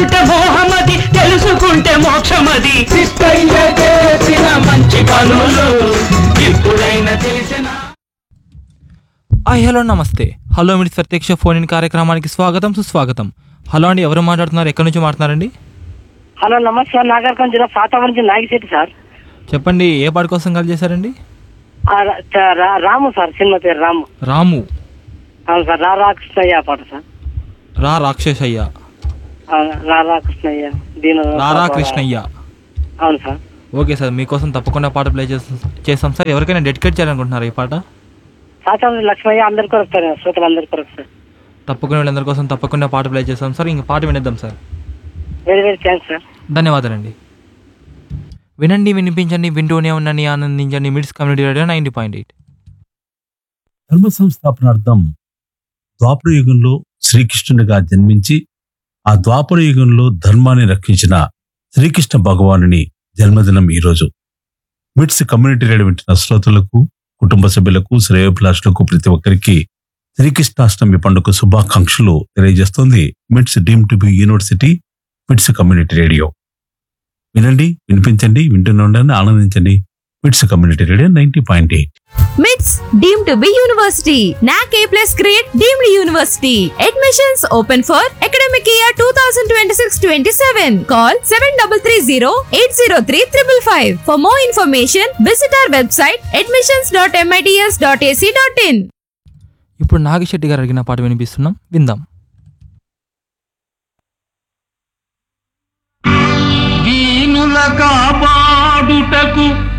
తెలుసుకుంటే మోహమది తెలుసుకుంటే మోక్షమది సిద్ధయ్య చేసిన మంచి పనులు ఇప్పుడైనా తెలిసిన హాయ్ హలో నమస్తే హలో మిడ్స్ ప్రత్యక్ష ఫోన్ ఇన్ కార్యక్రమానికి స్వాగతం సుస్వాగతం హలో అండి ఎవరు మాట్లాడుతున్నారు ఎక్కడి నుంచి మాట్లాడుతున్నారండి హలో నమస్తే సార్ నాగరికం జిల్లా సాతావరం నుంచి నాగిశెట్టి సార్ చెప్పండి ఏ పాట కోసం కాల్ చేశారండి ఆ, రా- చ- రా- రాము సార్ సినిమా పేరు రాము రాము అవును సార్ రా రాకృష్ణయ్య పాట సార్ రా రాక్షసయ్య అవును, రా రాకృష్ణయ్య దీని రారా కృష్ణయ్య అవును సార్ ఓకే సార్ మీకోసం తప్పకుండా పాట ప్లే చేస్తాం చేస్తాం సార్ ఎవరికైనా డెడికేట్ చేయాలనుకుంటున్నారా ఈ పాట సాతావరం లక్ష్మయ్య అందరి కొరకు సార్ శ్రోతలు అందరి కొరకు సార్ తప్పకుండా వీళ్ళందరి కోసం తప్పకుండా పాట ప్లే చేస్తాం సార్ ఇంక పాట వినేద్దాం sir very very thanks sir ధన్యవాదాలండి వినండి వినిపించండి వింటూనే ఉండండి ఆనందించండి MITS community radio ninety point eight ధర్మ సంస్థాపనార్థం ద్వాపర యుగంలో శ్రీకృష్ణుడిగా జన్మించి ఆ ద్వాపర యుగంలో ధర్మాన్ని రక్షించిన శ్రీకృష్ణ భగవానుని జన్మదినం ఈరోజు మిట్స్ కమ్యూనిటీ రేడియో వింటున్న శ్రోతలకు కుటుంబ సభ్యులకు శ్రేయోభిలాషులకు ప్రతి ఒక్కరికి శ్రీకృష్ణాష్టమి పండుగ శుభాకాంక్షలు తెలియజేస్తుంది MITS deemed to be university MITS community radio వినండి వినిపించండి వింటూనే ఉండండి ఆనందించండి MITS community radio ninety point eight MITS deemed to be university. NAC A plus grade deemed university. Admissions open for academic year 2026-27. Call 7330-803-555. For more information, visit our website admissions.mits.ac.in. ఇప్పుడు నాగిశెట్టి గారు అడిగిన పాట వినిపిస్తున్నాం విందాం దీనుల కాపాడుటకు